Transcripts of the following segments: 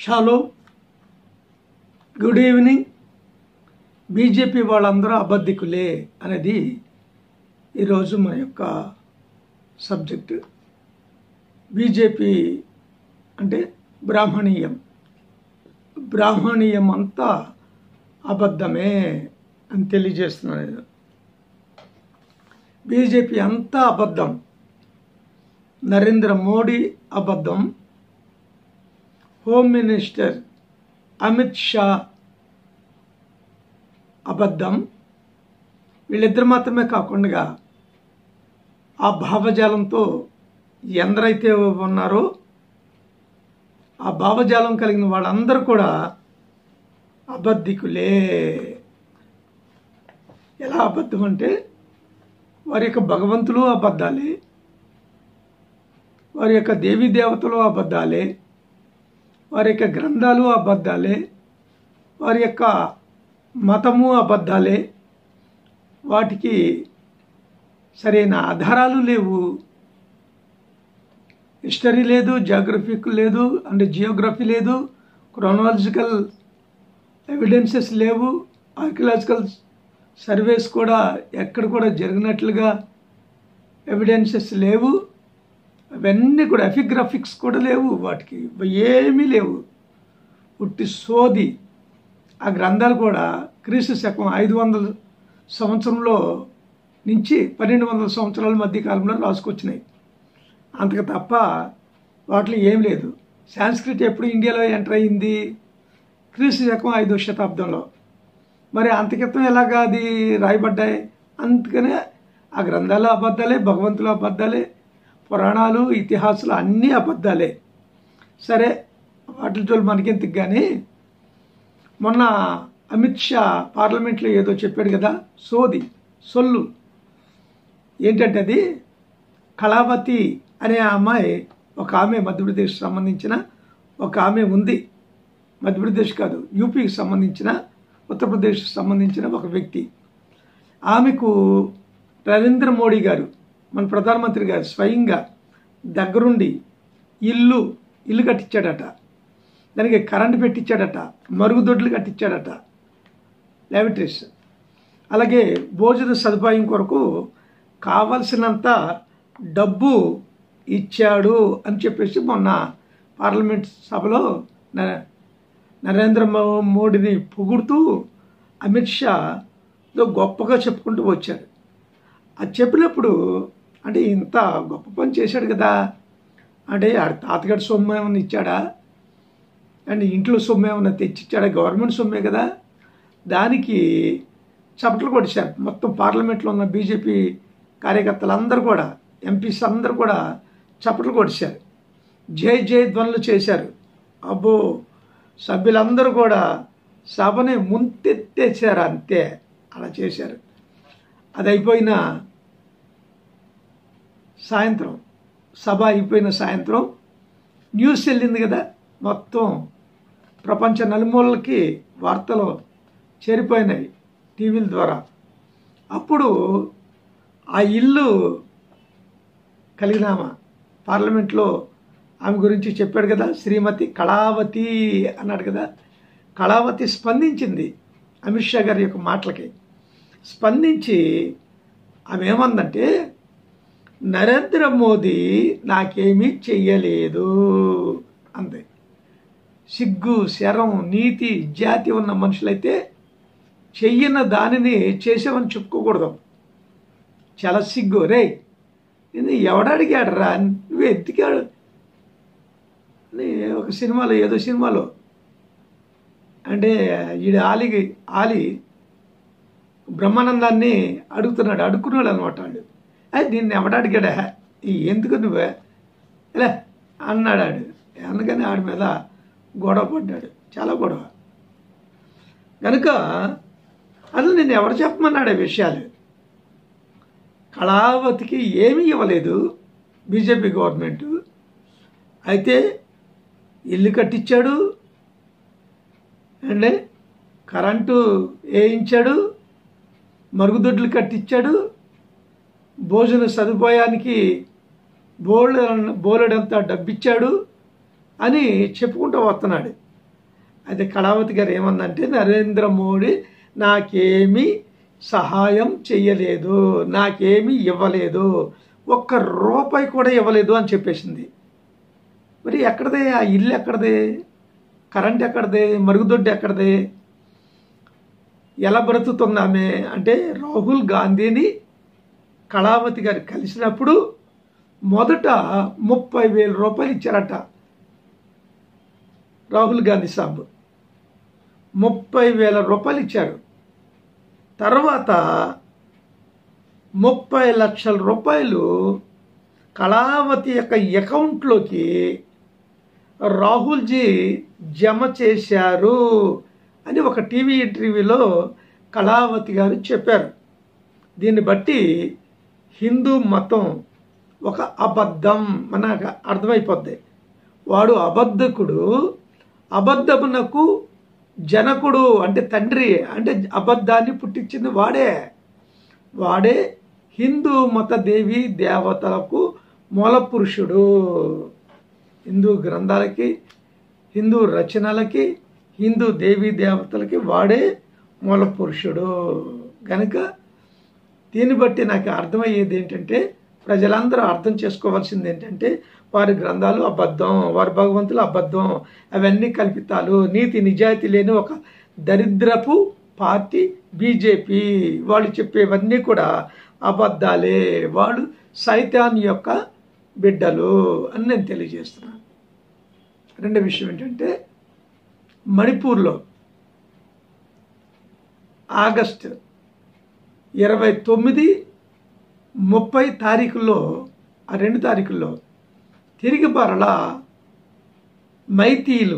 shallow good evening BJP వాళ్ళందరూ అబద్ధికులే అనేది ఈరోజు మన యొక్క సబ్జెక్టు బీజేపీ అంటే బ్రాహ్మణీయం బ్రాహ్మణీయం అంతా అబద్ధమే అని తెలియజేస్తున్నాను నేను బీజేపీ అంతా అబద్ధం నరేంద్ర మోడీ అబద్ధం హోమ్ మినిస్టర్ అమిత్ షా అబద్ధం వీళ్ళిద్దరు మాత్రమే కాకుండా ఆ భావజాలంతో ఎందరైతే ఉన్నారో ఆ భావజాలం కలిగిన వాళ్ళందరూ కూడా అబద్ధికులే ఎలా అబద్ధం అంటే వారి యొక్క భగవంతులు అబద్ధాలే వారి యొక్క దేవీ దేవతలు అబద్ధాలే వారి యొక్క గ్రంథాలు అబద్ధాలే వారి యొక్క మతము అబద్ధాలే వాటికి సరైన ఆధారాలు లేవు హిస్టరీ లేదు జాగ్రఫిక్ లేదు అంటే జియోగ్రఫీ లేదు క్రోనాలజికల్ ఎవిడెన్సెస్ లేవు ఆర్కియలాజికల్ సర్వేస్ కూడా ఎక్కడ కూడా జరిగినట్లుగా ఎవిడెన్సెస్ లేవు అవన్నీ కూడా ఎఫిగ్రాఫిక్స్ కూడా లేవు వాటికి ఏమీ లేవు ఉట్టి సోది ఆ గ్రంథాలు కూడా క్రీస్తు శకం ఐదు వందల సంవత్సరంలో నుంచి పన్నెండు వందల సంవత్సరాల మధ్య కాలంలో రాసుకొచ్చినాయి అంతకు తప్ప వాటిలో ఏం లేదు సాంస్క్రిట్ ఎప్పుడు ఇండియాలో ఎంటర్ అయింది క్రీస్తు శకం ఐదో శతాబ్దంలో మరి అంతకితం ఎలాగా అది రాయబడ్డాయి అందుకనే ఆ గ్రంథాలు అబద్ధాలే భగవంతులు అబద్ధాలే పురాణాలు ఇతిహాసాలు అన్నీ అబద్ధాలే సరే వాటితో మనకెందుకు కానీ మొన్న అమిత్ షా పార్లమెంట్లో ఏదో చెప్పాడు కదా సోది సొల్లు ఏంటంటే అది కళావతి అనే అమ్మాయి ఒక ఆమె మధ్యప్రదేశ్ సంబంధించిన ఒక ఆమె ఉంది మధ్యప్రదేశ్ కాదు యూపీకి సంబంధించిన ఉత్తరప్రదేశ్ సంబంధించిన ఒక వ్యక్తి ఆమెకు నరేంద్ర మోడీ గారు మన ప్రధానమంత్రి గారు స్వయంగా దగ్గరుండి ఇల్లు ఇల్లు కట్టించాడట దానికి కరెంటు పెట్టించాడట మరుగుదొడ్లు కట్టించాడట ల్యాబరేటరీస్ అలాగే భోజన సదుపాయం కొరకు కావలసినంత డబ్బు ఇచ్చాడు అని చెప్పేసి మొన్న పార్లమెంట్ సభలో నరేంద్ర మోడీని పొగుడుతూ అమిత్ షా గొప్పగా చెప్పుకుంటూ వచ్చారు అది చెప్పినప్పుడు అంటే ఇంత గొప్ప పని చేశాడు కదా అంటే ఆడ తాతగారి సొమ్ము ఏమైనా ఇచ్చాడా అండ్ ఇంట్లో సొమ్ము ఏమైనా తెచ్చిచ్చాడా గవర్నమెంట్ సొమ్మే కదా దానికి చప్పట్లు కొట్టారు మొత్తం పార్లమెంట్లో ఉన్న బీజేపీ కార్యకర్తలు అందరూ కూడా ఎంపీస్ అందరూ కూడా చప్పట్లు కొట్టారు జై జై ధ్వనులు చేశారు అబ్బో సభ్యులందరూ కూడా సభని ముంతెత్తేసారు అంతే అలా చేశారు అది అయిపోయిన సాయంత్రం సభ అయిపోయిన సాయంత్రం న్యూస్ వెళ్ళింది కదా మొత్తం ప్రపంచ నలుమూలకి వార్తలు చేరిపోయినాయి టీవీల ద్వారా అప్పుడు ఆ ఇల్లు కలిగిన పార్లమెంట్లో ఆమె గురించి చెప్పాడు కదా శ్రీమతి కళావతి అన్నాడు కదా కళావతి స్పందించింది అమిత్ షా గారి యొక్క మాటలకి స్పందించి ఆమె ఏమందంటే నరేంద్ర మోదీ నాకేమీ చెయ్యలేదు అంది సిగ్గు శరం నీతి జాతి ఉన్న మనుషులైతే చెయ్యన దానిని చేసామని చెప్పుకోకూడదు చాలా సిగ్గు రే నేను ఎవడడిగాడు రా నువ్వు ఎత్తికాడు ఒక సినిమాలో ఏదో సినిమాలో అంటే ఈడు ఆలికి ఆలి బ్రహ్మానందాన్ని అడుగుతున్నాడు అడుక్కున్నాడు అనమాట వాడు అది నిన్ను ఎవడడిగాడా ఎందుకు నువ్వే ఇలా అన్నాడు ఆడు అందుకని ఆడి మీద గొడవ పడ్డాడు చాలా గొడవ కనుక అసలు నిన్ను ఎవరు చెప్పమన్నాడు విషయాలు కళావతికి ఏమీ ఇవ్వలేదు బీజేపీ గవర్నమెంట్ అయితే ఇల్లు కట్టించాడు అండి కరెంటు వేయించాడు మరుగుదొడ్లు కట్టించాడు భోజన సదుపాయానికి బోల్డ్ బోలెడంతా డబ్బిచ్చాడు అని చెప్పుకుంటూ వస్తున్నాడు అయితే కళావతి గారు ఏమందంటే నరేంద్ర మోడీ నాకేమీ సహాయం చెయ్యలేదు నాకేమీ ఇవ్వలేదు ఒక్క రూపాయి కూడా ఇవ్వలేదు అని చెప్పేసింది మరి ఎక్కడదే ఆ ఇల్లు ఎక్కడదే కరెంట్ ఎక్కడదే మరుగుదొడ్డి ఎక్కడదే ఎలా బ్రతుకుతుంది ఆమె అంటే రాహుల్ గాంధీని కళావతి గారు కలిసినప్పుడు మొదట ముప్పై వేల రూపాయలు ఇచ్చారట రాహుల్ గాంధీ సాబ్ ముప్పై వేల రూపాయలు ఇచ్చారు తర్వాత ముప్పై లక్షల రూపాయలు కళావతి యొక్క అకౌంట్లోకి రాహుల్జీ జమ చేశారు అని ఒక టీవీ ఇంటర్వ్యూలో కళావతి గారు చెప్పారు దీన్ని బట్టి హిందూ మతం ఒక అబద్ధం మనకు అర్థమైపోద్ది వాడు అబద్ధకుడు అబద్ధమునకు జనకుడు అంటే తండ్రి అంటే అబద్ధాన్ని పుట్టించింది వాడే వాడే హిందూ మత దేవి దేవతలకు మూల పురుషుడు హిందూ గ్రంథాలకి హిందూ రచనలకి హిందూ దేవీ దేవతలకి వాడే మూల పురుషుడు కనుక దీన్ని బట్టి నాకు అర్థమయ్యేది ఏంటంటే ప్రజలందరూ అర్థం చేసుకోవాల్సింది ఏంటంటే వారి గ్రంథాలు అబద్ధం వారి భగవంతులు అబద్ధం అవన్నీ కల్పితాలు నీతి నిజాయితీ లేని ఒక దరిద్రపు పార్టీ బీజేపీ వాళ్ళు చెప్పేవన్నీ కూడా అబద్ధాలే వాళ్ళు సైతాన్ యొక్క బిడ్డలు అని నేను తెలియజేస్తున్నాను రెండో విషయం ఏంటంటే మణిపూర్లో ఆగస్ట్ ఇరవై తొమ్మిది ముప్పై తారీఖుల్లో ఆ రెండు తారీఖుల్లో తిరిగి మరలా మైతీలు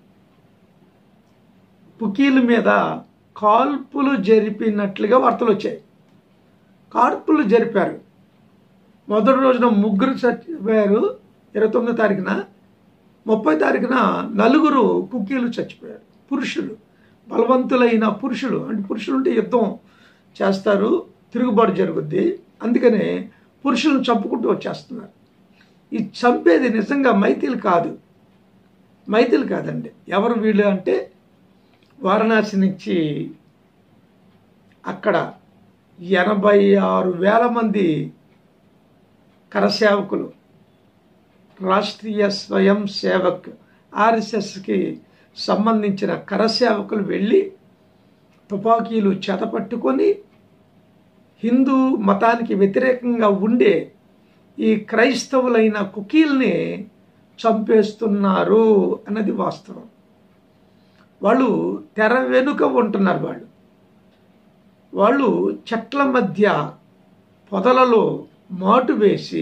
పుకీల మీద కాల్పులు జరిపినట్లుగా వార్తలు వచ్చాయి కాల్పులు జరిపారు మొదటి రోజున ముగ్గురు చచ్చిపోయారు ఇరవై తొమ్మిదో తారీఖున ముప్పై తారీఖున నలుగురు కుక్కీలు చచ్చిపోయారు పురుషులు బలవంతులైన పురుషులు అంటే పురుషులు ఉంటే యుద్ధం చేస్తారు తిరుగుబాటు జరుగుద్ది అందుకనే పురుషులను చంపుకుంటూ వచ్చేస్తున్నారు ఈ చంపేది నిజంగా మైతిలు కాదు మైతిలు కాదండి ఎవరు వీళ్ళు అంటే వారణాసి నుంచి అక్కడ ఎనభై ఆరు వేల మంది కరసేవకులు రాష్ట్రీయ స్వయం సేవక్ ఆర్ఎస్ఎస్కి సంబంధించిన కరసేవకులు వెళ్ళి తుపాకీలు చేతపట్టుకొని హిందూ మతానికి వ్యతిరేకంగా ఉండే ఈ క్రైస్తవులైన కుకీల్ని చంపేస్తున్నారు అన్నది వాస్తవం వాళ్ళు తెర వెనుక ఉంటున్నారు వాళ్ళు వాళ్ళు చెట్ల మధ్య పొదలలో మాటు వేసి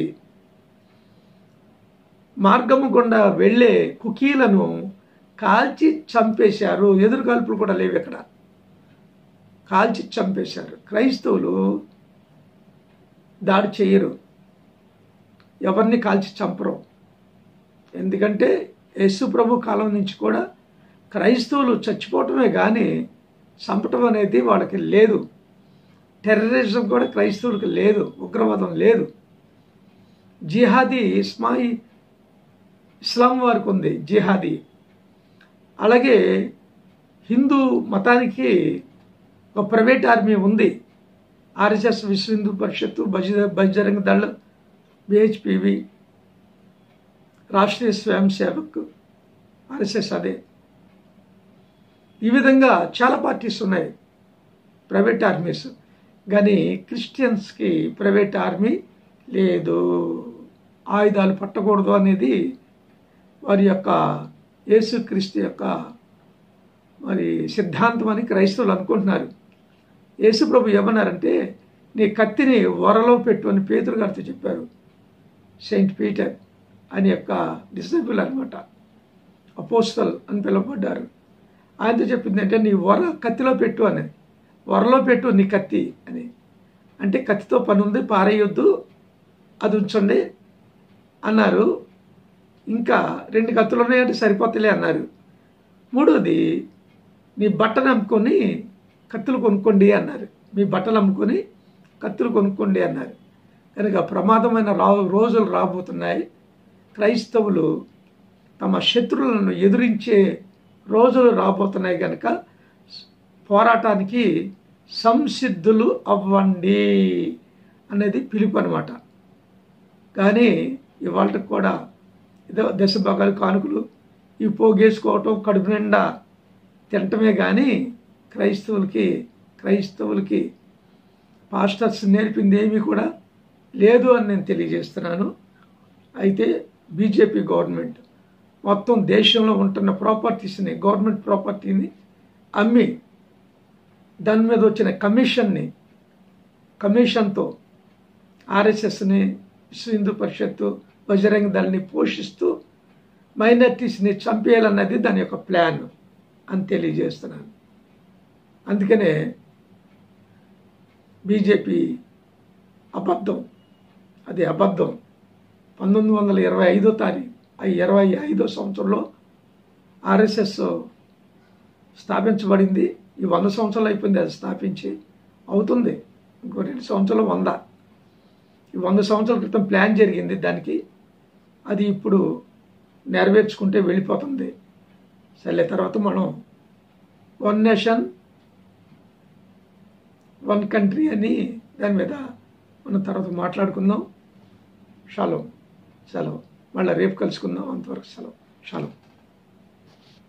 మార్గము గుండా వెళ్ళే కుకీలను కాల్చి చంపేశారు ఎదురు కాల్పులు కూడా లేవు ఇక్కడ కాల్చి చంపేశారు క్రైస్తవులు దాడి చేయరు ఎవరిని కాల్చి చంపరు ఎందుకంటే యేసు ప్రభు కాలం నుంచి కూడా క్రైస్తవులు చచ్చిపోవటమే కానీ చంపటం అనేది వాళ్ళకి లేదు టెర్రరిజం కూడా క్రైస్తవులకు లేదు ఉగ్రవాదం లేదు జిహాదీ ఇస్మాయి ఇస్లాం వారికి ఉంది జిహాదీ అలాగే హిందూ మతానికి ఒక ప్రైవేట్ ఆర్మీ ఉంది ఆర్ఎస్ఎస్ విశ్వ హిందూ పరిషత్తు బజ బజరంగ దళ బిహెచ్పివి రాష్ట్రీయ స్వయం సేవక్ ఆర్ఎస్ఎస్ అదే ఈ విధంగా చాలా పార్టీస్ ఉన్నాయి ప్రైవేట్ ఆర్మీస్ కానీ క్రిస్టియన్స్కి ప్రైవేట్ ఆర్మీ లేదు ఆయుధాలు పట్టకూడదు అనేది వారి యొక్క యేసుక్రీస్తు యొక్క మరి సిద్ధాంతం అని క్రైస్తవులు అనుకుంటున్నారు యేసు ప్రభు ఏమన్నారంటే నీ కత్తిని వరలో పెట్టు అని పేతురు గారితో చెప్పారు సెయింట్ పీటర్ అని యొక్క డిసైపుల్ అనమాట అపోస్తల్ అని పిలువబడ్డారు ఆయనతో చెప్పింది అంటే నీ వర కత్తిలో పెట్టు అని వరలో పెట్టు నీ కత్తి అని అంటే కత్తితో పని ఉంది పారేయొద్దు అది ఉంచండి అన్నారు ఇంకా రెండు కత్తులు ఉన్నాయంటే సరిపోతలే అన్నారు మూడోది మీ బట్టను అమ్ముకొని కత్తులు కొనుక్కోండి అన్నారు మీ బట్టలు అమ్ముకొని కత్తులు కొనుక్కోండి అన్నారు కనుక ప్రమాదమైన రా రోజులు రాబోతున్నాయి క్రైస్తవులు తమ శత్రువులను ఎదురించే రోజులు రాబోతున్నాయి కనుక పోరాటానికి సంసిద్ధులు అవ్వండి అనేది పిలుపు అనమాట కానీ ఇవాళ కూడా ఏదో దశ భాగాలు కానుకలు ఈ పోగేసుకోవటం కడుపు నిండా తినటమే కానీ క్రైస్తవులకి క్రైస్తవులకి పాస్టర్స్ నేర్పింది ఏమీ కూడా లేదు అని నేను తెలియజేస్తున్నాను అయితే బీజేపీ గవర్నమెంట్ మొత్తం దేశంలో ఉంటున్న ప్రాపర్టీస్ని గవర్నమెంట్ ప్రాపర్టీని అమ్మి దాని మీద వచ్చిన కమిషన్ని కమిషన్తో ఆర్ఎస్ఎస్ని విశ్వ హిందూ పరిషత్తు బజరంగ దళని పోషిస్తూ మైనార్టీస్ని చంపేయాలన్నది దాని యొక్క ప్లాన్ అని తెలియజేస్తున్నాను అందుకనే బీజేపీ అబద్ధం అది అబద్ధం పంతొమ్మిది వందల ఇరవై ఐదో తారీఖు ఇరవై ఐదో సంవత్సరంలో ఆర్ఎస్ఎస్ స్థాపించబడింది ఈ వంద సంవత్సరాలు అయిపోయింది అది స్థాపించి అవుతుంది ఇంకో రెండు సంవత్సరాలు వంద ఈ వంద సంవత్సరాల క్రితం ప్లాన్ జరిగింది దానికి అది ఇప్పుడు నెరవేర్చుకుంటే వెళ్ళిపోతుంది సరే తర్వాత మనం వన్ నేషన్ వన్ కంట్రీ అని దాని మీద మనం తర్వాత మాట్లాడుకుందాం షాలో సెలవు మళ్ళీ రేపు కలుసుకుందాం అంతవరకు సెలవు షాలో